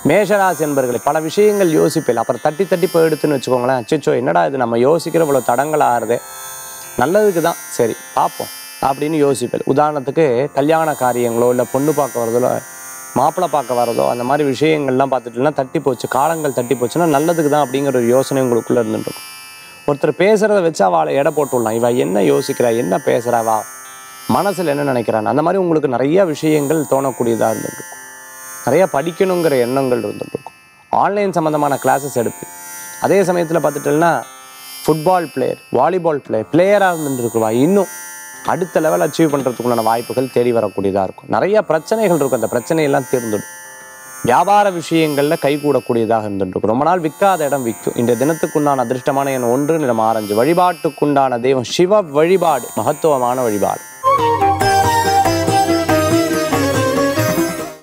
மேஷராசி என்பர்களை பல விஷயங்கள் யோசிப்பில் அப்புறம் தட்டி தட்டி போய் எடுத்துன்னு வச்சுக்கோங்களேன் அச்சோ என்னடா இது நம்ம யோசிக்கிற இவ்வளோ தடங்கள் ஆறுதே நல்லதுக்கு தான் சரி பார்ப்போம் அப்படின்னு யோசிப்பேன் உதாரணத்துக்கு கல்யாண காரியங்களோ இல்லை பொண்ணு பார்க்க வரதோ மாப்பிள்ளை பார்க்க வரதோ அந்த மாதிரி விஷயங்கள்லாம் பார்த்துட்டுனா தட்டி போச்சு காலங்கள் தட்டி போச்சுன்னா நல்லதுக்கு தான் அப்படிங்கிற ஒரு யோசனை உங்களுக்குள்ளே இருந்துட்டு இருக்கும் ஒருத்தர் பேசுகிறத வச்சு அவளை எடை போட்டு விடலாம் இவ என்ன யோசிக்கிறா என்ன பேசுகிறா வா மனசில் என்ன நினைக்கிறான் அந்த மாதிரி உங்களுக்கு நிறைய விஷயங்கள் தோணக்கூடியதாக இருந்துட்டு இருக்கும் நிறைய படிக்கணுங்கிற எண்ணங்கள் இருந்துட்டு இருக்கும் ஆன்லைன் சம்மந்தமான கிளாஸஸ் எடுப்பு அதே சமயத்தில் பார்த்துட்டோம்னா ஃபுட்பால் பிளேயர் வாலிபால் பிளேயர் பிளேயராக இருந்துட்டு இருக்குவா இன்னும் அடுத்த லெவல் அச்சீவ் பண்ணுறதுக்குண்டான வாய்ப்புகள் தேடி வரக்கூடியதாக இருக்கும் நிறைய பிரச்சனைகள் இருக்கும் அந்த பிரச்சனையெல்லாம் தீர்ந்துடும் வியாபார விஷயங்களில் கைகூடக்கூடியதாக இருந்துட்டு இருக்கும் ரொம்ப நாள் விற்காத இடம் விற்கும் இந்த தினத்துக்குண்டான அதிர்ஷ்டமான எண் ஒன்று நிறம் ஆரஞ்சு வழிபாட்டுக்குண்டான தெய்வம் சிவ வழிபாடு மகத்துவமான வழிபாடு